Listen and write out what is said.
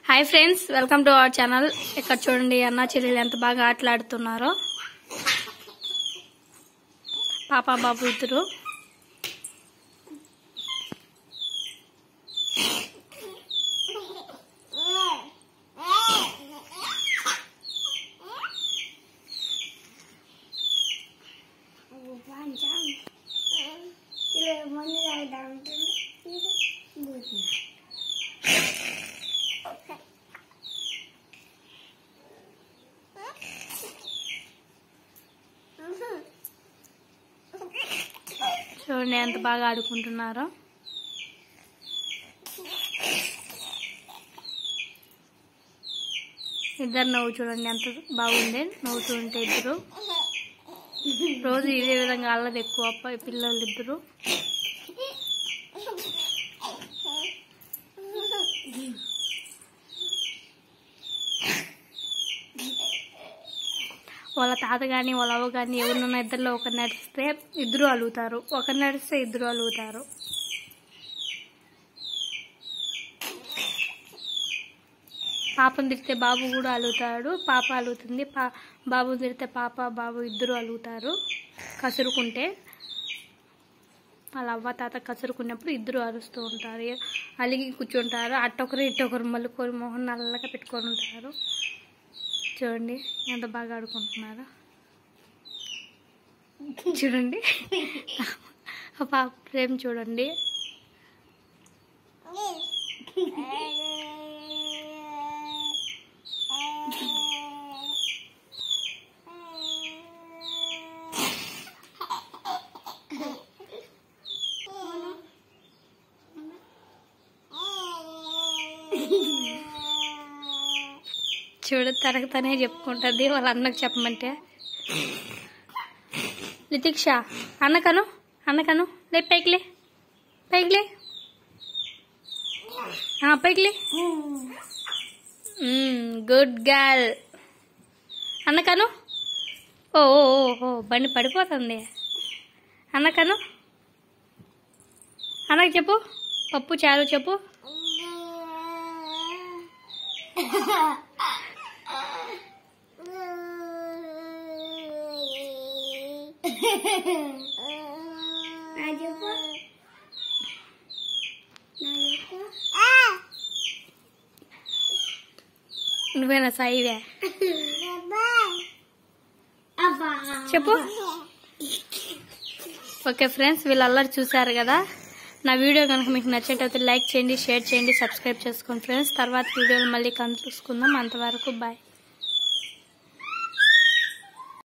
hi friends welcome to our channel ఇక్కడ చూడండి అన్న చెల్లెలు ఎంత బాగా ఆటలాడుతున్నారో పాప బాబు ఇద్దరు చూడండి ఎంత బాగా ఆడుకుంటున్నారో ఇద్దరు నవ్వు చూడండి ఎంత బాగుంది నవ్వుతూ ఉంటే ఇద్దరు రోజు ఇదే విధంగా అల్లరి ఎక్కువ ప- పిల్లలు ఇద్దరు వాళ్ళ తాత కానీ వాళ్ళ అవ్వ కానీ ఎవరినన్నా ఇద్దరిలో ఒకరు నడిస్తే ఇద్దరు అలుగుతారు ఒకరు నడిస్తే ఇద్దరు అలుగుతారు పాపను తిడితే బాబు కూడా అలుగుతాడు పాప అలుగుతుంది పా బాబు తిడితే పాప బాబు ఇద్దరు అలుగుతారు కసురుకుంటే వాళ్ళ అవ్వ తాత కసురుకున్నప్పుడు ఇద్దరు అరుస్తూ ఉంటారు అలిగి కూర్చుంటారు అట్టొకరు ఇట్టొకరు మళ్ళీ మొహం నల్లగా పెట్టుకొని ఉంటారు చూడండి ఎంత బాగా ఆడుకుంటున్నారో చూడండి ఆ పాప ప్రేమ చూడండి చూడు తనకు తనే చెప్పుకుంటుంది వాళ్ళ అన్నకు చెప్పమంటే నితీక్ష అన్నకను అన్నకను లే పైకి లే పైకి లే ఆ, పైకి లే గుడ్ గర్ల్ అన్నకను ఓ ఓ, ఓ, ఓ బండి పడిపోతుంది అన్నకను అన్నకు చెప్పు పప్పు చారు చెప్పు నువ్వేనా సాయివే చెప్పు ఓకే ఫ్రెండ్స్ వీళ్ళు అల్లరి చూసారు కదా నా వీడియో కనుక మీకు నచ్చేటైతే లైక్ చేయండి షేర్ చేయండి సబ్స్క్రైబ్ చేసుకోండి ఫ్రెండ్స్ తర్వాత వీడియోలు మళ్ళీ కలుసుకుందాం అంతవరకు బాయ్